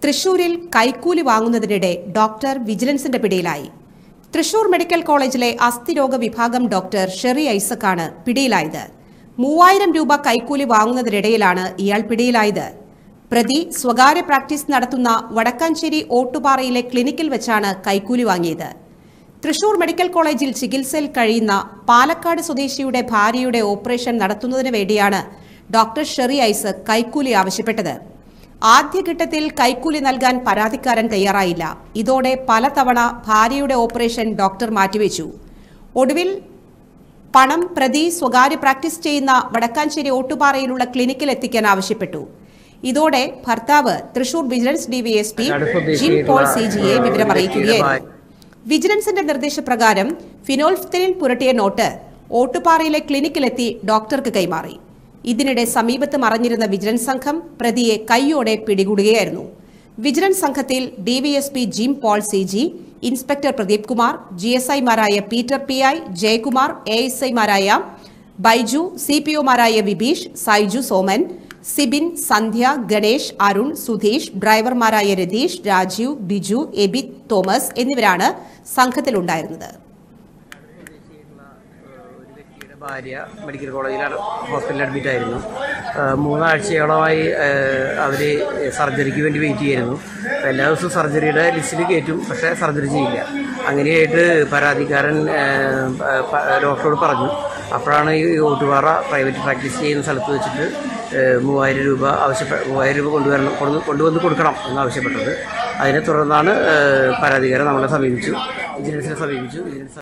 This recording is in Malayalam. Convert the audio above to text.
തൃശൂരിൽ കൈക്കൂലി വാങ്ങുന്നതിനിടെ ഡോക്ടർ വിജിലൻസിന്റെ പിടിയിലായി തൃശൂർ മെഡിക്കൽ കോളേജിലെ അസ്ഥിരോഗ വിഭാഗം ഡോക്ടർ ഷെറി ഐസക്കാണ് പിടിയിലായത് മൂവായിരം രൂപ കൈക്കൂലി വാങ്ങുന്നതിനിടയിലാണ് ഇയാൾ പിടിയിലായത് പ്രതി സ്വകാര്യ പ്രാക്ടീസ് നടത്തുന്ന വടക്കാഞ്ചേരി ഓട്ടുപാറയിലെ ക്ലിനിക്കിൽ വെച്ചാണ് കൈക്കൂലി വാങ്ങിയത് തൃശൂർ മെഡിക്കൽ കോളേജിൽ ചികിത്സയിൽ കഴിയുന്ന പാലക്കാട് സ്വദേശിയുടെ ഭാര്യയുടെ ഓപ്പറേഷൻ നടത്തുന്നതിന് വേണ്ടിയാണ് ഡോക്ടർ ഷെറി ഐസക് കൈക്കൂലി ആവശ്യപ്പെട്ടത് ആദ്യഘട്ടത്തിൽ കൈക്കൂലി നൽകാൻ പരാതിക്കാരൻ തയ്യാറായില്ല ഇതോടെ പലതവണ ഭാര്യയുടെ ഓപ്പറേഷൻ ഡോക്ടർ മാറ്റിവെച്ചു ഒടുവിൽ പണം പ്രതി സ്വകാര്യ പ്രാക്ടീസ് ചെയ്യുന്ന വടക്കാഞ്ചേരി ഓട്ടുപാറയിലുള്ള ക്ലിനിക്കിൽ എത്തിക്കാൻ ആവശ്യപ്പെട്ടു ഇതോടെ ഭർത്താവ് Thrissur vigilance DySP Jim Paul C ജിയെ വിവരമറിയിക്കുകയായിരുന്നു വിജിലൻസിന്റെ നിർദ്ദേശപ്രകാരം ഫിനോൾഫ്തലിൻ പുരട്ടിയ നോട്ട് ഓട്ടുപാറയിലെ ക്ലിനിക്കിലെത്തി ഡോക്ടർക്ക് കൈമാറി ഇതിനിടെ സമീപത്ത് മറഞ്ഞിരുന്ന വിജിലൻസ് സംഘം പ്രതിയെ കൈയോടെ പിടികൂടുകയായിരുന്നു വിജിലൻസ് സംഘത്തിൽ DySP Jim Paul C G inspector Pradeep Kumar G S ഐമാരായ Peter P I Jayakumar A S ഐമാരായ ബൈജു സി പി ഒമാരായ വിബീഷ് സൈജു സോമൻ സിബിൻ സന്ധ്യ ഗണേഷ് അരുൺ സുധീഷ് ഡ്രൈവർമാരായ രതീഷ് രാജീവ് ബിജു എബി തോമസ് എന്നിവരാണ് സംഘത്തിലുണ്ടായിരുന്നത് ഒരു വ്യക്തിയുടെ ഭാര്യ മെഡിക്കൽ കോളേജിൽ ഹോസ്പിറ്റലിൽ അഡ്മിറ്റ് ആയിരുന്നു ഏഹ് മൂന്നാഴ്ചയോളമായി അവർ സർജറിക്ക് വേണ്ടി വെയിറ്റ് ചെയ്യായിരുന്നു അപ്പോൾ എല്ലാ ദിവസവും സർജറിയുടെ ലിസ്റ്റിൽ കയറ്റും പക്ഷേ സർജറി ചെയ്യില്ല അങ്ങനെയായിട്ട് പരാതിക്കാരൻ ഏഹ്, പ- ഡോക്ടറോട് പറഞ്ഞു അപ്പോഴാണ് ഈ ഓട്ടുപാറ പ്രൈവറ്റ് പ്രാക്ടീസ് ചെയ്യുന്ന സ്ഥലത്ത് വെച്ചിട്ട് ഏഹ്, മൂവായിരം രൂപ ആവശ്യപ്പെ മൂവായിരം രൂപ കൊണ്ടുവരണം കൊണ്ട് കൊണ്ടുവന്ന് കൊടുക്കണം എന്നാവശ്യപ്പെട്ടത് അതിനെ തുടർന്നാണ് ഏഹ്, പരാതിക്കാരൻ നമ്മളെ സമീപിച്ചു വിജിലൻസിനെ സമീപിച്ചു വിജിലൻസ്